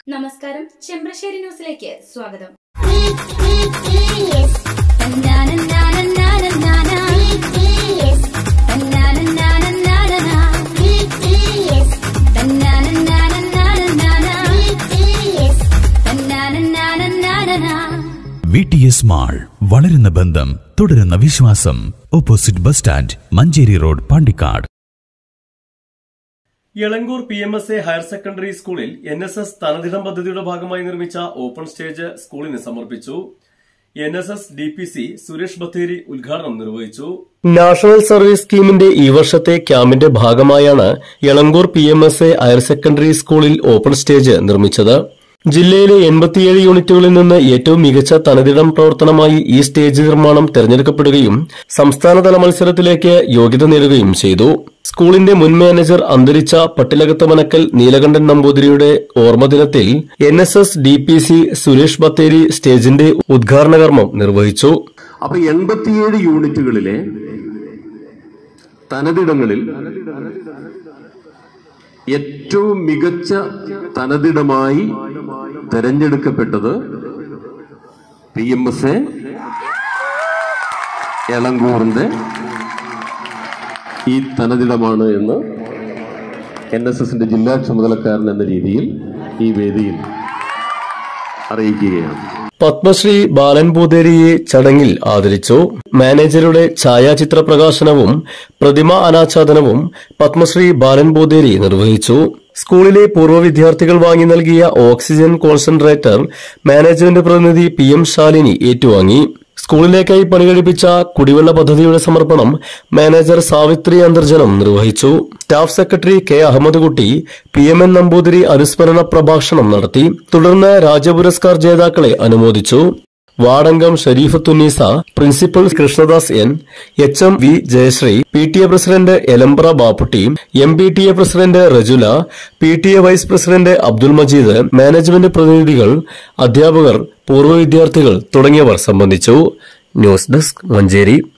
നമസ്കാരം ചെമ്പ്രശ്ശേരി ന്യൂസിലേക്ക് സ്വാഗതം വി ടി എസ് മാൾ വളരുന്ന ബന്ധം തുടരുന്ന വിശ്വാസം opposite bus stand Manjeri road Pandikkad Elankur P M S A higher secondary സ്കൂളിൽ എൻ എസ് എസ് തനതിടം പദ്ധതിയുടെ ഭാഗമായി നിർമ്മിച്ച ഓപ്പൺ സ്റ്റേജ് സ്കൂളിന് സമർപ്പിച്ചു N S S D P C Suresh Bathery ഉദ്ഘാടനം നിർവഹിച്ചു നാഷണൽ സർവീസ് സ്കീമിന്റെ ഈ വർഷത്തെ ക്യാമ്പിന്റെ ഭാഗമായാണ് Elankur P M S A higher secondary സ്കൂളിൽ ഓപ്പൺ സ്റ്റേജ് നിർമ്മിച്ചത് ജില്ലയിലെ എൺപത്തിയേഴ് യൂണിറ്റുകളിൽ നിന്ന് ഏറ്റവും മികച്ച തനതിടം പ്രവർത്തനമായി ഈ സ്റ്റേജ് നിർമ്മാണം തെരഞ്ഞെടുക്കപ്പെടുകയും സംസ്ഥാനതല മത്സരത്തിലേക്ക് യോഗ്യത നേടുകയും ചെയ്തു സ്കൂളിന്റെ മുൻ മാനേജർ അന്തരിച്ച പട്ടിലകത്ത് മനക്കൽ നീലകണ്ഠൻ നമ്പൂതിരിയുടെ ഓർമ്മദിനത്തിൽ N S S D P C Suresh Bathery സ്റ്റേജിന്റെ ഉദ്ഘാടന കർമ്മം നിർവഹിച്ചു അപ്പൊ എൺപത്തിയേഴ് യൂണിറ്റുകളിലെ തനതിടങ്ങളിൽ ഏറ്റവും മികച്ച തനതിടമായി തെരഞ്ഞെടുക്കപ്പെട്ടത് പി എം എസ് എ എളങ്കൂറിന്റെ ഈ തനതിടമാണ് എന്ന് എൻ എസ് എസിന്റെ ജില്ലാ ചുമതലക്കാരൻ എന്ന രീതിയിൽ ഈ വേദിയിൽ അറിയിക്കുകയാണ് പത്മശ്രീ ബാലൻ പൂതേരിയെ ചടങ്ങിൽ ആദരിച്ചു മാനേജറുടെ ഛായാചിത്ര പ്രകാശനവും പ്രതിമ അനാച്ഛാദനവും പത്മശ്രീ ബാലൻ പൂതേരി നിർവഹിച്ചു സ്കൂളിലെ പൂർവ്വ വിദ്യാർത്ഥികൾ വാങ്ങി നൽകിയ ഓക്സിജൻ കോൺസെൻട്രേറ്റർ മാനേജ്മെന്റ് പ്രതിനിധി പി എം ശാലിനി ഏറ്റുവാങ്ങി സ്കൂളിലേക്കായി പണികഴിപ്പിച്ച കുടിവെള്ള പദ്ധതിയുടെ സമർപ്പണം മാനേജർ സാവിത്രി അന്തർജനം നിർവഹിച്ചു സ്റ്റാഫ് സെക്രട്ടറി കെ അഹമ്മദ് കുട്ടി പി എം എൻ നമ്പൂതിരി അനുസ്മരണ പ്രഭാഷണം നടത്തി തുടർന്ന് രാജ്യപുരസ്കാർ ജേതാക്കളെ അനുമോദിച്ചു വാർഡംഗം Sharif Thunneesa principal Krishnadas N H M V Jayasree P T A president Elambra Bapputty M P T A president Rajula P T A vice president Abdul Majeed management പ്രതിനിധികൾ അധ്യാപകർ പൂർവ്വ വിദ്യാർത്ഥികൾ തുടങ്ങിയവർ സംബന്ധിച്ചു ന്യൂസ് ഡെസ്ക് മഞ്ചേരി